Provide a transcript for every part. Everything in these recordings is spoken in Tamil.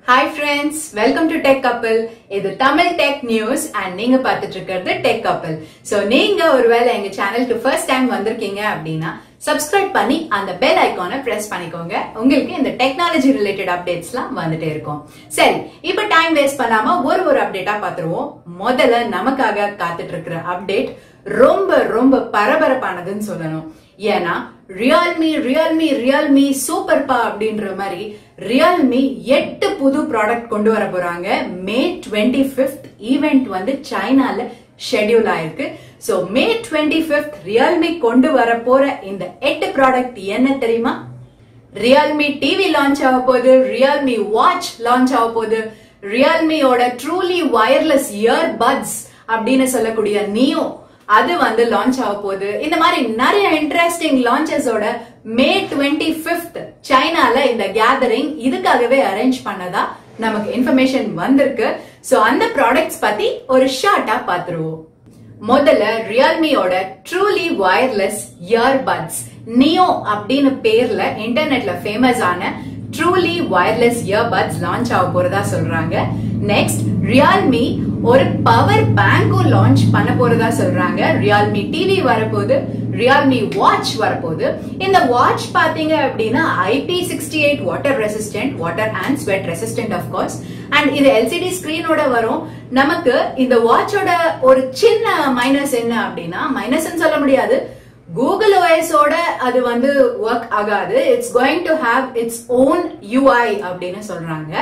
hi friends welcome to tech Kappal இது தமிழ் டெக் நியூஸ் அண்ட் நீங்க பார்த்துட்டு இருக்கிறது டெக் கப்பல் சோ நீங்க ஒருவேளை எங்க சேனலுக்கு ஃபர்ஸ்ட் டைம் வந்திருக்கீங்க அப்படின்னா சப்ஸ்கிரைப் பண்ணி அந்த பெல் ஐகானை பிரஸ் பண்ணிக்கோங்க உங்களுக்கு இந்த டெக்னாலஜி ரிலேட்டட் அப்டேட்ஸ்லாம் வந்துட்டே இருக்கும் சரி இப்ப டைம் வேஸ்ட் பண்ணாம ஒரு ஒரு அப்டேட்டா பாத்துருவோம் முதல்ல நமக்காக காத்துட்டு இருக்கிற அப்டேட் ரொம்ப ரொம்ப பரபரப்பானதுன்னு சொல்லணும் ஏன்னா ரியல்மி ரியல்மி ரியல்மி சூப்பர் பா அப்படின்ற மாதிரி ரியல்மி எட்டு புது ப்ராடக்ட் கொண்டு வர போறாங்க மே டுவெண்ட்டி பிப்த் ஈவெண்ட் வந்து சைனால ஷெட்யூல் ஆயிருக்கு so May twenty fifth Realme கொண்டு வர போற இந்த எட்டு ப்ராடக்ட் என்ன தெரியுமா ரியல்மி டிவி லான்ச் ஆக போகுது ரியல்மி வாட்ச் லான்ச் ஆக போகுது ரியல்மியோட ட்ரூலி வயர்லெஸ் இயர் பட்ஸ் அப்படின்னு சொல்லக்கூடிய நியோ அது வந்து லான்ச் ஆக போகுது இந்த மாதிரி நிறைய இன்ட்ரெஸ்டிங் லான்ச்சஸோட மே டுவெண்ட்டி பிப்த் சைனால இந்த கேதரிங் இதுக்காகவே அரேஞ்ச் பண்ணதா நமக்கு இன்ஃபர்மேஷன் வந்திருக்கு சோ அந்த ப்ராடக்ட்ஸ் பத்தி ஒரு ஷார்ட்டா பாத்துருவோம் முதல்ல ரியல்மியோட ட்ரூலி வயர்லெஸ் இயர்பட்ஸ் நியோ அப்படின்னு பேர்ல இன்டர்நெட்ல ஃபேமஸ் ஆன ட்ரூலி வயர்லெஸ் இயர்பட்ஸ் லான்ச் ஆக போறதா சொல்றாங்க நெக்ஸ்ட் ரியல்மி ஒரு பவர் பேங்கும் லான்ச் பண்ண போறதா சொல்றாங்க ரியல்மி டிவி வரப்போகுது ரியல்மி வாட்ச் வரப்போகுது இந்த வாட்ச் பாத்தீங்க அப்படின்னா IP sixty eight water resistant water and sweat resistant of course and இது எல்சிடி ஸ்கிரீனோட வரும் நமக்கு இந்த வாட்சோட ஒரு சின்ன மைனஸ் என்ன அப்படின்னா மைனஸ் சொல்ல முடியாது கூகுள் ஓஎஸோட அது வந்து ஒர்க் ஆகாது it's going to have its own UI அப்படின்னு சொல்றாங்க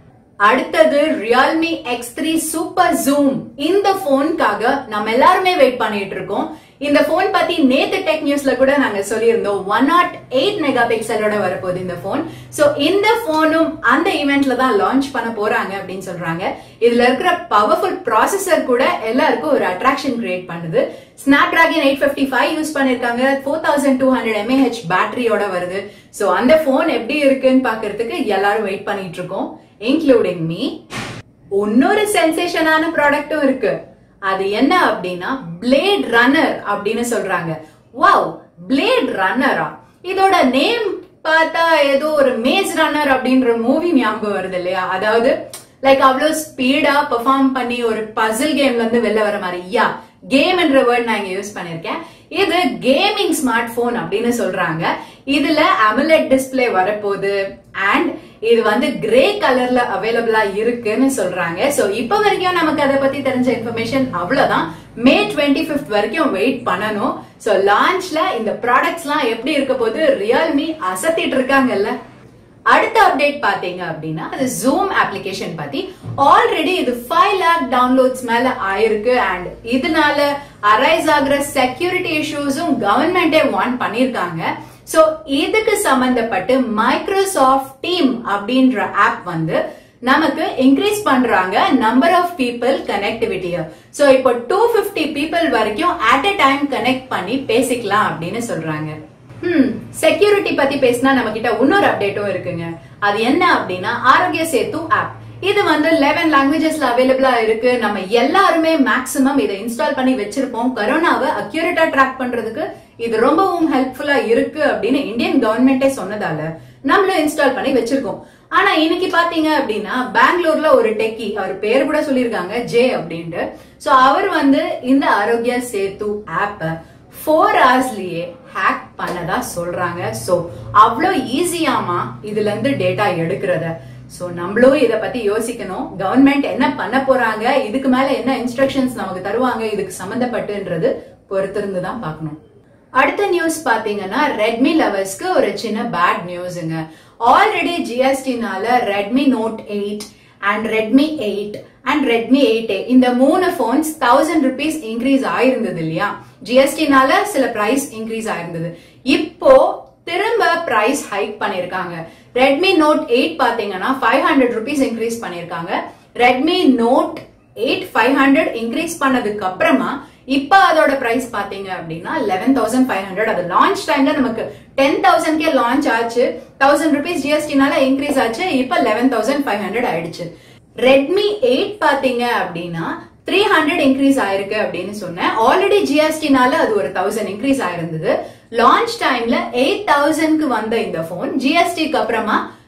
அடுத்தது Realme X three super zoom இந்த போனுக்காக நம்ம எல்லாருமே வெயிட் பண்ணிட்டு இருக்கோம் இந்த போன் பத்தி நேத்து டெக் நியூஸ்ல கூட நாங்க சொல்லியிருந்தோம் ஒன் நாட் எயிட் மெகா பிக்சலோட வரப்போகுது இந்த போன் சோ இந்த போனும் அந்த ஈவெண்ட்ல தான் லான்ச் பண்ண போறாங்க அப்படின்னு சொல்றாங்க இதுல இருக்கிற பவர்ஃபுல் ப்ராசஸர் கூட எல்லாருக்கும் ஒரு அட்ராக்ஷன் கிரியேட் பண்ணுது Snapdragon eight fifty five use பண்ணிருக்காங்க four thousand two hundred mAh பேட்டரியோட வருது சோ அந்த போன் எப்படி இருக்குன்னு பாக்குறதுக்கு எல்லாரும் வெயிட் பண்ணிட்டு இருக்கோம் இன்க்ளூடிங் மீ இன்னொரு சென்சேஷனான ப்ராடக்ட்டும் இருக்கு அது என்ன அப்படின்னா பிளேட் ரன்னர் அப்படின்னு சொல்றாங்க வாவ் பிளேட் ரன்னரா இதோட நேம் பார்த்தா ஏதோ ஒரு மேஸ் ரன்னர் அப்படின்ற மூவி ஞாபகம் வருது இல்லையா அதாவது லைக் அவ்வளவு ஸ்பீடா பெர்ஃபார்ம் பண்ணி ஒரு பசில் கேம்ல இருந்து வெளில வர மாதிரி யா கேம் என்ற வேர்ட் நான் இங்க யூஸ் பண்ணிருக்கேன் இது கேமிங் ஸ்மார்ட் போன் அப்படின்னு சொல்றாங்க இதுல அமுலெட் டிஸ்பிளே வரப்போகுது அண்ட் இது வந்து கிரே கலர்ல அவைலபிளா இருக்குன்னு சொல்றாங்க சோ இப்ப வரைக்கும் நமக்கு அதை பத்தி தெரிஞ்ச இன்ஃபர்மேஷன் அவ்வளவுதான் மே டுவெண்ட்டி பிப்த் வரைக்கும் வெயிட் பண்ணணும் சோ லான்ச்ல இந்த ப்ராடக்ட்ஸ் எல்லாம் எப்படி இருக்க போது ரியல்மி அசத்திட்டு இருக்காங்கல்ல அடுத்த அப்டேட் பாத்தீங்க அப்படின்னா அது ஜூம் அப்ளிகேஷன் பத்தி ஆல்ரெடி இது ஃபைவ் லேக் டவுன்லோட்ஸ் மேல ஆயிருக்கு அண்ட் இதனால அரைஸ் ஆகுற செக்யூரிட்டி இஷ்யூஸும் கவர்மெண்டே வார்ன் பண்ணிருக்காங்க சோ இதுக்கு சம்பந்தப்பட்டு மைக்ரோசாஃப்ட் டீம் அப்படின்ற ஆப் வந்து நமக்கு இன்க்ரீஸ் பண்றாங்க நம்பர் ஆஃப் பீப்புள் கனெக்டிவிட்டிய சோ இப்போ டூ பிப்டி பீப்புள் வரைக்கும் அட் அ டைம் கனெக்ட் பண்ணி பேசிக்கலாம் அப்படின்னு சொல்றாங்க ஹம் செக்யூரிட்டி பத்தி பேசினா நம்ம கிட்ட இன்னொரு அப்டேட்டும் இருக்குங்க அது என்ன அப்படின்னா ஆரோக்கிய சேத்து ஆப் இது வந்து லெவன் லாங்குவேஜஸ்ல அவைலபிளா இருக்கு நம்ம எல்லாருமே மேக்சிமம் இதை இன்ஸ்டால் பண்ணி வச்சிருப்போம் கரோனாவை அக்யூரேட்டா ட்ராக் பண்றதுக்கு இது ரொம்பவும் ஹெல்ப்ஃபுல்லா இருக்கு அப்படின்னு இந்தியன் கவர்மெண்டே சொன்னதால நம்மளும் இன்ஸ்டால் பண்ணி வச்சிருக்கோம் ஆனா இன்னைக்கு பாத்தீங்க அப்படின்னா பெங்களூர்ல ஒரு டெக்கி அவர் பேர் கூட சொல்லியிருக்காங்க ஜே அப்படின்ட்டு சோ அவர் வந்து இந்த ஆரோக்கிய சேத்து ஆப்ப ஃபோர் ஹவர்ஸ்லயே ஹேக் பண்ணதா சொல்றாங்க சோ அவ்வளோ ஈஸியாமா இதுல இருந்து டேட்டா எடுக்கிறத சோ நம்மளும் இத பத்தி யோசிக்கணும் கவர்மெண்ட் என்ன பண்ண போறாங்க இதுக்கு மேல என்ன இன்ஸ்ட்ரக்ஷன்ஸ் நமக்கு தருவாங்க இதுக்கு சம்பந்தப்பட்டுன்றது பொறுத்திருந்து தான் பார்க்கணும் அடுத்த நியூஸ் பாத்தீங்கன்னா ரெட்மி லவர்ஸ்க்கு ஒரு சின்ன பேட் நியூஸுங்க ஆல்ரெடி ஜிஎஸ்டினால Redmi Note eight and Redmi eight and Redmi eight A இந்த மூணு போன்ஸ் தௌசண்ட் ருபீஸ் இன்க்ரீஸ் ஆயிருந்தது இல்லையா ஜிஎஸ்டினால சில பிரைஸ் இன்க்ரீஸ் ஆயிருந்தது இப்போ திரும்ப பிரைஸ் ஹைக் பண்ணிருக்காங்க ரெட்மி நோட் எயிட் பாத்தீங்கன்னா ஃபைவ் ஹண்ட்ரட் ருபீஸ் இன்க்ரீஸ் பண்ணிருக்காங்க Redmi Note eight five hundred increase பண்ணதுக்கு அப்புறமா இப்ப அதோட பிரைஸ் பாத்தீங்க அப்படின்னா லெவன் தௌசண்ட் ஃபைவ் ஹண்ட்ரட் அது லான்ச் டைம்ல நமக்கு டென் தௌசண்ட்கே லான்ச் ஆச்சு தௌசண்ட் ருபீஸ் ஜிஎஸ்டினால இன்க்ரீஸ் ஆச்சு இப்ப லெவன் தௌசண்ட் ஃபைவ் ஹண்ட்ரட் ஆயிடுச்சு ரெட்மி எயிட் பாத்தீங்க அப்படின்னா த்ரீ ஹண்ட்ரட் இன்க்ரீஸ் ஆயிருக்கு அப்படின்னு சொன்னேன் ஆல்ரெடி ஜிஎஸ்டினால அது ஒரு தௌசண்ட் இன்க்ரீஸ் ஆயிருந்தது லான்ச் டைம்ல எயிட் தௌசண்ட்க்கு வந்த இந்த போன் ஜிஎஸ்டிக்கு அப்புறமா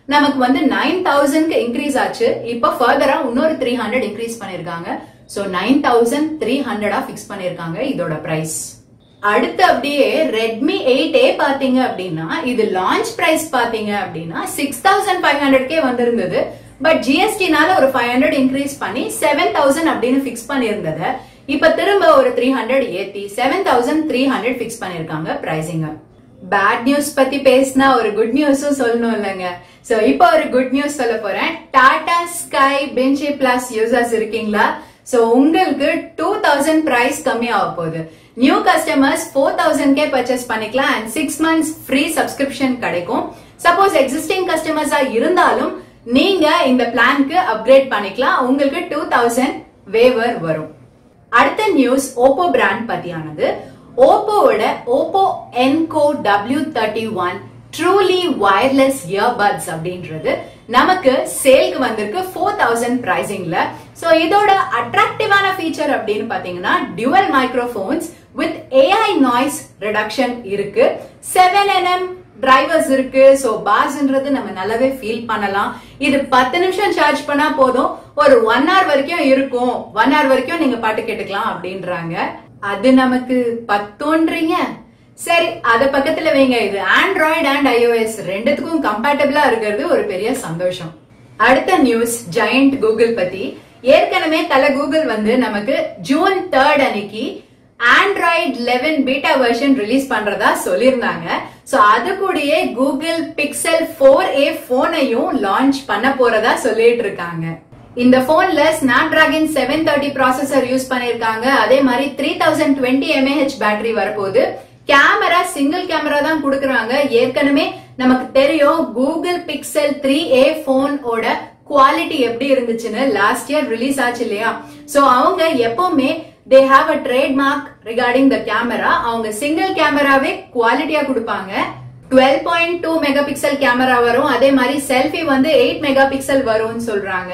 நமக்கு வந்து நைன் தௌசண்ட்க்கு இன்க்ரீஸ் ஆச்சு இப்போ ஃபர்தரா இன்னொரு த்ரீ ஹண்ட்ரட் இன்க்ரீஸ் பண்ணிருக்காங்க சோ நைன் தௌசண்ட் த்ரீ ஹண்ட்ரடா பிக்ஸ் பண்ணிருக்காங்க இதோட பிரைஸ் அடுத்து அப்படியே ரெட்மி எயிட் ஏ பாத்தீங்க அப்படின்னா இது லான்ச் பிரைஸ் பாத்தீங்க அப்படின்னா சிக்ஸ் தௌசண்ட் ஃபைவ் ஹண்ட்ரட்கே வந்திருந்தது பட் ஜிஎஸ்டினால ஒரு ஃபைவ் ஹண்ட்ரட் இன்க்ரீஸ் பண்ணி செவன் தௌசண்ட் அப்படின்னு பிக்ஸ் பண்ணியிருந்தத இப்ப திரும்ப ஒரு த்ரீ ஹண்ட்ரட் ஏத்தி seven thousand three hundred fix பண்ணிருக்காங்க பிரைசிங்க பேட் நியூஸ் பத்தி பேசினா ஒரு குட் நியூஸும் சொல்லணும் இல்லைங்க சோ இப்போ ஒரு குட் நியூஸ் சொல்ல போறேன் Tata Sky Binge plus users இருக்கீங்களா சோ உங்களுக்கு டூ தௌசண்ட் பிரைஸ் கம்மி ஆக போகுது நியூ கஸ்டமர்ஸ் ஃபோர் தௌசண்ட் கே பர்ச்சேஸ் பண்ணிக்கலாம் and six months free subscription கிடைக்கும் சப்போஸ் எக்ஸிஸ்டிங் கஸ்டமர்ஸா இருந்தாலும் நீங்க இந்த பிளான்க்கு அப்கிரேட் பண்ணிக்கலாம் உங்களுக்கு டூ தௌசண்ட் வேவர் வரும் அடுத்த நியூஸ் ஓப்போ பிராண்ட் பத்தியானது ஓப்போவோட Oppo Enco W thirty one truly wireless earbuds அப்படின்றது நமக்கு சேல்க்கு வந்திருக்கு ஃபோர் தௌசண்ட் பிரைசிங்ல சோ இதோட அட்ராக்டிவான ஃபீச்சர் அப்படின்னு பாத்தீங்கன்னா dual microphones with AI noise reduction இருக்கு செவன் என்எம் டிரைவர்ஸ் இருக்கு சோ பாஸ்ன்றது நம்ம நல்லாவே ஃபீல் பண்ணலாம் இது பத்து நிமிஷம் சார்ஜ் பண்ணா போதும் ஒரு ஒன் ஹவர் வரைக்கும் இருக்கும் ஒன் ஹவர் வரைக்கும் நீங்க பாட்டு கேட்டுக்கலாம் அப்படின்றாங்க அது நமக்கு பத்தோன்றீங்க சரி அத பக்கத்துல வைங்க இது ஆண்ட்ராய்டு அண்ட் iOS ரெண்டுத்துக்கும் கம்பேட்டபிளா இருக்கிறது ஒரு பெரிய சந்தோஷம் அடுத்த நியூஸ் ஜெயண்ட் கூகுள் பத்தி ஏற்கனவே தல கூகுள் வந்து நமக்கு ஜூன் தேர்ட் அன்னைக்கு Android eleven beta version release பண்றதா சொல்லியிருந்தாங்க சோ அது கூடயே கூகுள் பிக்சல் போர் ஏ போனையும் லான்ச் பண்ண போறதா சொல்லிட்டு இருக்காங்க இந்த போன்ல Snapdragon seven thirty processor use பண்ணிருக்காங்க அதே மாதிரி three thousand twenty mAh battery வரப்போகுது கேமரா சிங்கிள் கேமரா தான் கொடுக்கறாங்க ஏற்கனவே நமக்கு தெரியும் கூகுள் பிக்சல் த்ரீ ஏ போனோட குவாலிட்டி எப்படி இருந்துச்சுன்னு லாஸ்ட் இயர் ரிலீஸ் ஆச்சு இல்லையா சோ அவங்க எப்பவுமே they have a trademark regarding the camera அவங்க சிங்கிள் கேமராவே குவாலிட்டியா கொடுப்பாங்க twelve point two megapixel camera வரும் அதே மாதிரி செல்ஃபி வந்து எயிட் மெகா பிக்சல் வரும்னு சொல்றாங்க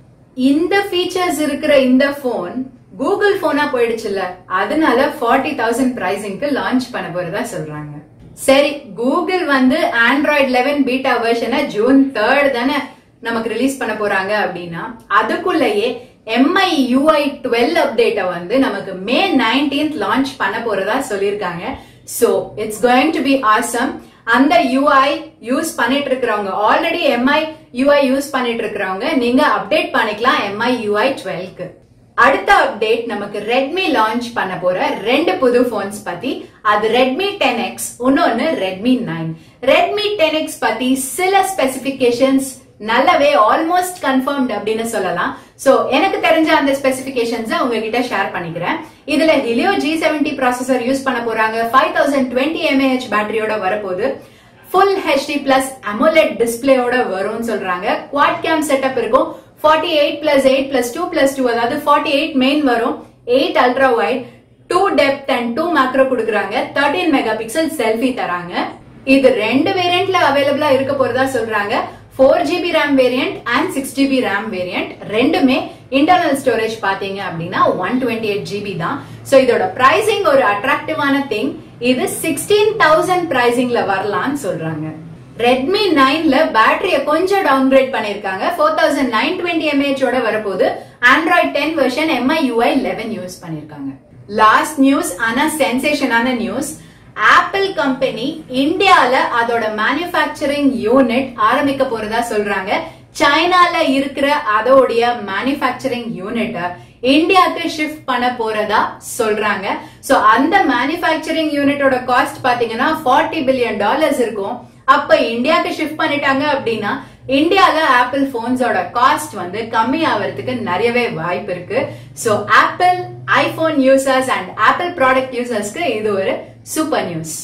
இந்த ஃபீச்சர்ஸ் இருக்கிற இந்த போன் கூகுள் போனா போயிடுச்சுல்ல அதனால ஃபார்ட்டி தௌசண்ட் பிரைசிங்க்கு லான்ச் பண்ண போறதா சொல்றாங்க சரி கூகுள் வந்து ஆண்ட்ராய்ட் லெவன் பீட்டா வெர்ஷனை ஜூன் தேர்ட் தானே நமக்கு ரிலீஸ் பண்ண போறாங்க அப்படின்னா அதுக்குள்ளேயே எம்ஐ யூஐ டுவெல் அப்டேட்டை வந்து நமக்கு மே நைன்டீன்த் லான்ச் பண்ண போறதா சொல்லியிருக்காங்க so it's going to be awesome அந்த யூஐ யூஸ் பண்ணிட்டு இருக்கிறவங்க ஆல்ரெடி எம்ஐ யூஐ யூஸ் பண்ணிட்டு இருக்கிறவங்க நீங்க அப்டேட் பண்ணிக்கலாம் எம்ஐ யூஐ டுவெல்க்கு அடுத்த அப்டேட் நமக்கு ரெட்மி லான்ச் பண்ண போற ரெண்டு புது போன்ஸ் பத்தி அது ரெட்மி டென் எக்ஸ் இன்னொன்னு Redmi nine Redmi ten X பத்தி சில ஸ்பெசிபிகேஷன்ஸ் நல்லாவே ஆல்மோஸ்ட் கன்ஃபர்ம்ட் அப்படின்னு சொல்லலாம் சோ எனக்கு தெரிஞ்ச அந்த ஸ்பெசிபிகேஷன்ஸ் உங்ககிட்ட ஷேர் பண்ணிக்கிறேன் இதுல Helio G seventy processor use பண்ண போறாங்க ஃபைவ் தௌசண்ட் டுவெண்ட்டி எம்ஏஹெச் பேட்டரியோட வரப்போகுது ஃபுல் ஹெச்டி பிளஸ் அமோலெட் டிஸ்பிளேயோட வரும்னு சொல்றாங்க குவாட் கேம் செட்டப் இருக்கும் forty eight plus eight plus two plus two அதாவது ஃபார்ட்டி எயிட் மெயின் வரும் eight ultra wide two depth and two macro கொடுக்குறாங்க தேர்ட்டீன் மெகா பிக்சல் செல்ஃபி தராங்க இது ரெண்டு வேரியன்ட்ல அவைலபிளா இருக்க போறதா சொல்றாங்க four GB RAM variant and six GB RAM variant ரெண்டுமே இன்டர்னல் ஸ்டோரேஜ் பாத்தீங்க அப்படின்னா ஒன் டுவெண்ட்டி எயிட் ஜிபி தான் சோ இதோட பிரைசிங் ஒரு அட்ராக்டிவான திங் இது சிக்ஸ்டீன் தௌசண்ட் பிரைசிங்ல வரலாம்னு சொல்றாங்க ரெட்மி நைன்ல பேட்டரிய கொஞ்சம் டவுன்கிரேட் பண்ணிருக்காங்க four thousand nine twenty mAh ஓட வரப்போது Android ten version MI UI eleven use பண்ணிருக்காங்க லாஸ்ட் நியூஸ் ஆனா சென்சேஷனான நியூஸ் ஆப்பிள் கம்பெனி இந்தியால அதோட மேனுஃபேக்சரிங் யூனிட் ஆரம்பிக்க போறதா சொல்றாங்க சைனால இருக்கிற அதோடைய மேனுஃபேக்சரிங் யூனிட்ட இந்தியாவுக்கு ஷிஃப்ட் பண்ண போறதா சொல்றாங்க சோ அந்த மேனுஃபேக்சரிங் யூனிட்டோட காஸ்ட் பாத்தீங்கன்னா ஃபார்ட்டி பில்லியன் டாலர்ஸ் இருக்கும் அப்ப இந்தியாவுக்கு ஷிஃப்ட் பண்ணிட்டாங்க அப்படின்னா இந்தியால ஆப்பிள் போன்ஸோட காஸ்ட் வந்து கம்மி ஆகிறதுக்கு நிறையவே வாய்ப்பு இருக்கு so Apple iPhone users and Apple product யூசர்ஸ்க்கு இது ஒரு சூப்பர் நியூஸ்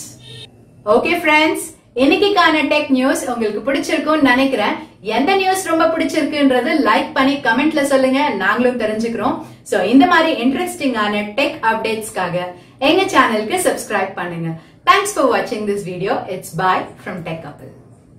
ஓகே ஃப்ரெண்ட்ஸ் இன்னைக்கான டெக் நியூஸ் உங்களுக்கு பிடிச்சிருக்கும்னு நினைக்கிறேன் எந்த நியூஸ் ரொம்ப பிடிச்சிருக்குன்றது லைக் பண்ணி கமெண்ட்ல சொல்லுங்க நாங்களும் தெரிஞ்சுக்கிறோம் சோ இந்த மாதிரி இன்ட்ரெஸ்டிங்கான டெக் அப்டேட்ஸ்க்காக எங்க சேனலுக்கு சப்ஸ்கிரைப் பண்ணுங்க தேங்க்ஸ் ஃபார் வாட்சிங் this video it's bye from tech couple